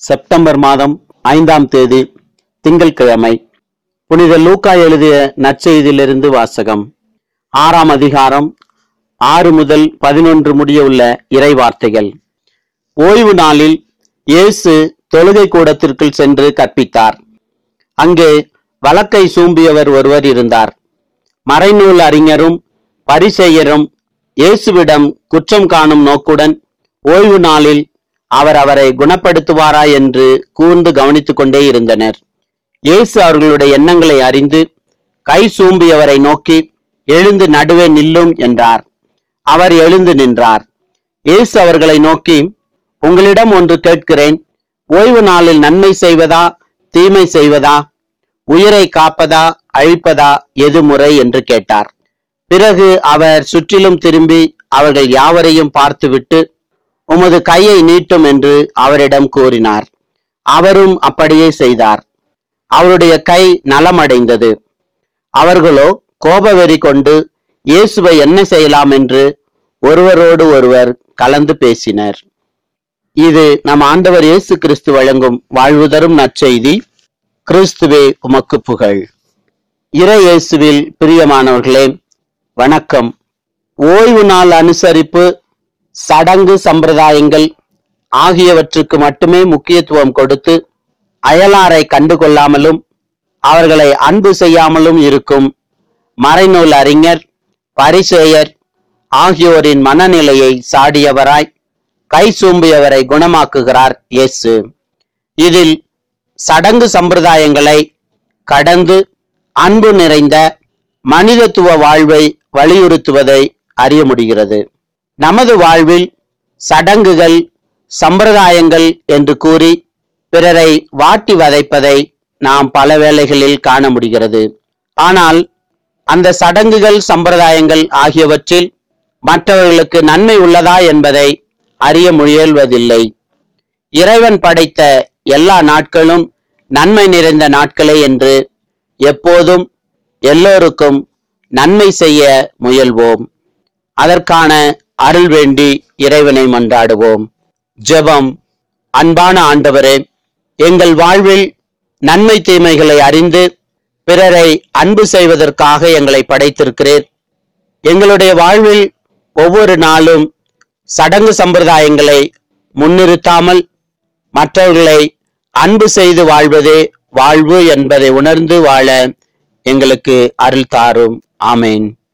September மாதம் ஐந்தாம் தேதி திங்கட்கிழமை புனித லூக்கா எழுதிய நற்செய்தியிலிருந்து வாசகம் ஆறாம் அதிகாரம் ஆறு முதல் பதினொன்று முடிய உள்ள இறை வார்த்தைகள் ஓய்வு நாளில் இயேசு தொழுகை கூடத்திற்குள் சென்று கற்பித்தார் அங்கே வழக்கை சூம்பியவர் ஒருவர் இருந்தார் மறைநூல் அறிஞரும் பரிசெயரும் இயேசுவிடம் குற்றம் காணும் நோக்குடன் ஓய்வு நாளில் அவர் அவரை குணப்படுத்துவாரா என்று கூர்ந்து கவனித்துக் கொண்டே இருந்தனர் இயேசு அவர்களுடைய எண்ணங்களை அறிந்து கை சூம்பியவரை நோக்கி எழுந்து நடுவே நில்லும் என்றார் அவர் எழுந்து நின்றார் இயேசு அவர்களை நோக்கி உங்களிடம் ஒன்று கேட்கிறேன் ஓய்வு நாளில் நன்மை செய்வதா தீமை செய்வதா உயிரை காப்பதா அழிப்பதா எது முறை என்று கேட்டார் பிறகு அவர் சுற்றிலும் திரும்பி அவர்கள் யாவரையும் பார்த்துவிட்டு உமது கையை நீட்டும் என்று அவரிடம் கூறினார் அவரும் அப்படியே செய்தார் அவருடைய கை நலமடைந்தது அவர்களோ கோபவெறி கொண்டு இயேசுவை என்ன செய்யலாம் என்று ஒருவரோடு ஒருவர் கலந்து பேசினர் இது நம் ஆண்டவர் இயேசு கிறிஸ்து வழங்கும் வாழ்வு தரும் நற்செய்தி கிறிஸ்துவே உமக்கு புகழ் இறை இயேசுவில் பிரியமானவர்களே வணக்கம் ஓய்வு நாள் அனுசரிப்பு சடங்கு சம்பிரதாயங்கள் ஆகியவற்றுக்கு மட்டுமே முக்கியத்துவம் கொடுத்து அயலாரை கண்டுகொள்ளாமலும் அவர்களை அன்பு செய்யாமலும் இருக்கும் மறைநூல் அறிஞர் பரிசேயர் ஆகியோரின் மனநிலையை சாடியவராய் கை சூம்பியவரை குணமாக்குகிறார் இயேசு இதில் சடங்கு சம்பிரதாயங்களை கடந்து அன்பு நிறைந்த மனிதத்துவ வாழ்வை வலியுறுத்துவதை அறிய முடிகிறது நமது வாழ்வில் சடங்குகள் சம்பிரதாயங்கள் என்று கூறி பிறரை வாட்டி வதைப்பதை நாம் பல வேளைகளில் காண முடிகிறது ஆனால் அந்த சடங்குகள் சம்பிரதாயங்கள் ஆகியவற்றில் மற்றவர்களுக்கு நன்மை உள்ளதா என்பதை அறிய முயல்வதில்லை இறைவன் படைத்த எல்லா நாட்களும் நன்மை நிறைந்த நாட்களே என்று எப்போதும் எல்லோருக்கும் நன்மை செய்ய முயல்வோம் அதற்கான அருள் வேண்டி இறைவனை மன்றாடுவோம் ஜெபம் அன்பான ஆண்டவரே எங்கள் வாழ்வில் நன்மை தீமைகளை அறிந்து பிறரை அன்பு செய்வதற்காக எங்களை படைத்திருக்கிறீர் எங்களுடைய வாழ்வில் ஒவ்வொரு நாளும் சடங்கு சம்பிரதாயங்களை முன்னிறுத்தாமல் மற்றவர்களை அன்பு செய்து வாழ்வதே வாழ்வு என்பதை உணர்ந்து வாழ எங்களுக்கு அருள் தாரும் ஆமேன்